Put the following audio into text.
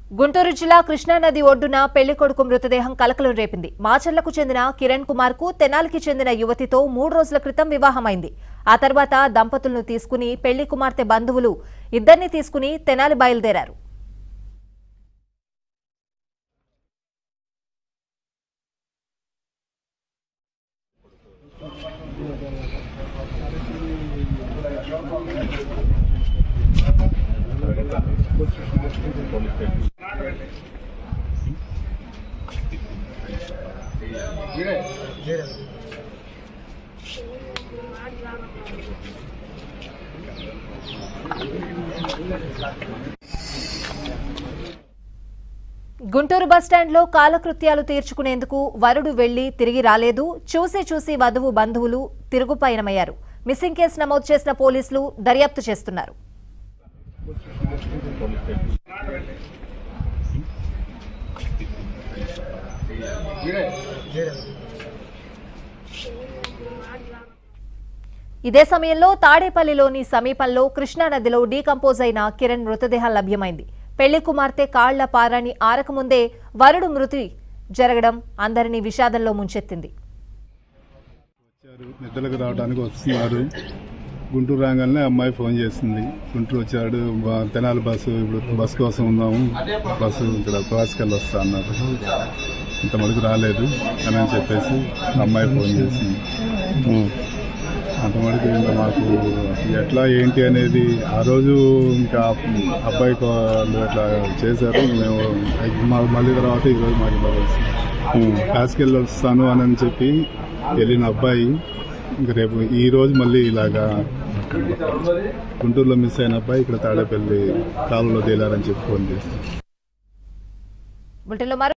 గుంటూరు జిల్లా కృష్ణానది ఒడ్డున పెళ్లి కొడుకు మృతదేహం కలకలం రేపింది మాచర్లకు చెందిన కిరణ్ కుమార్ కు తెనాలికి చెందిన యువతితో మూడు రోజుల క్రితం వివాహమైంది ఆ తర్వాత దంపతులను తీసుకుని పెళ్లి కుమార్తె బంధువులు ఇద్దరిని తీసుకుని తెనాలి బయలుదేరారు గుంటూరు బస్టాండ్లో కాలకృత్యాలు తీర్చుకునేందుకు వరుడు వెళ్లి తిరిగి రాలేదు చూసి చూసి వధువు బంధువులు తిరుగు పయనమయ్యారు మిస్సింగ్ కేసు నమోదు చేసిన పోలీసులు దర్యాప్తు చేస్తున్నారు ఇదే సమయంలో తాడేపల్లిలోని సమీపంలో కృష్ణానదిలో డీకంపోజ్ అయిన కిరణ్ మృతదేహం లభ్యమైంది పెళ్లి కుమార్తె కాళ్ల పారాని ఆరకముందే వరుడు మృతి జరగడం అందరినీ విషాదంలో ముంచెత్తింది వచ్చారు నిద్రలకు రావడానికి వస్తున్నారు గుంటూరు రాగానే అమ్మాయి ఫోన్ చేసింది గుంటూరు వచ్చాడు బా- తెనాలి బస్సు ఇప్పుడు బస్సు కోసం ఉన్నాము బస్సు ఇక్కడ క్లాస్కెళ్ళి వస్తా అన్నారు ఇంతవరకు రాలేదు అని అని చెప్పేసి అమ్మాయి ఫోన్ చేసింది అంతవరకు ఇంకా మాకు అసలు ఎట్లా ఏంటి అనేది ఆ రోజు ఇంకా అబ్బాయి వాళ్ళు అట్లా చేశారు మేము మా- మళ్ళీ తర్వాత ఈరోజు మాకు ఇలా తెలిసింది. క్లాస్కి వెళ్ళి వస్తాను అని అని చెప్పి వెళ్ళిన అబ్బాయి ఇంక రేపు ఈ రోజు మళ్ళీ ఇలాగా గుంటూరులో మిస్ అయిన అబ్బాయి ఇక్కడ తాడేపల్లి కాలంలో తేలారని చెప్పి ఫోన్ చేస్తాం బులెటిన్లో మరో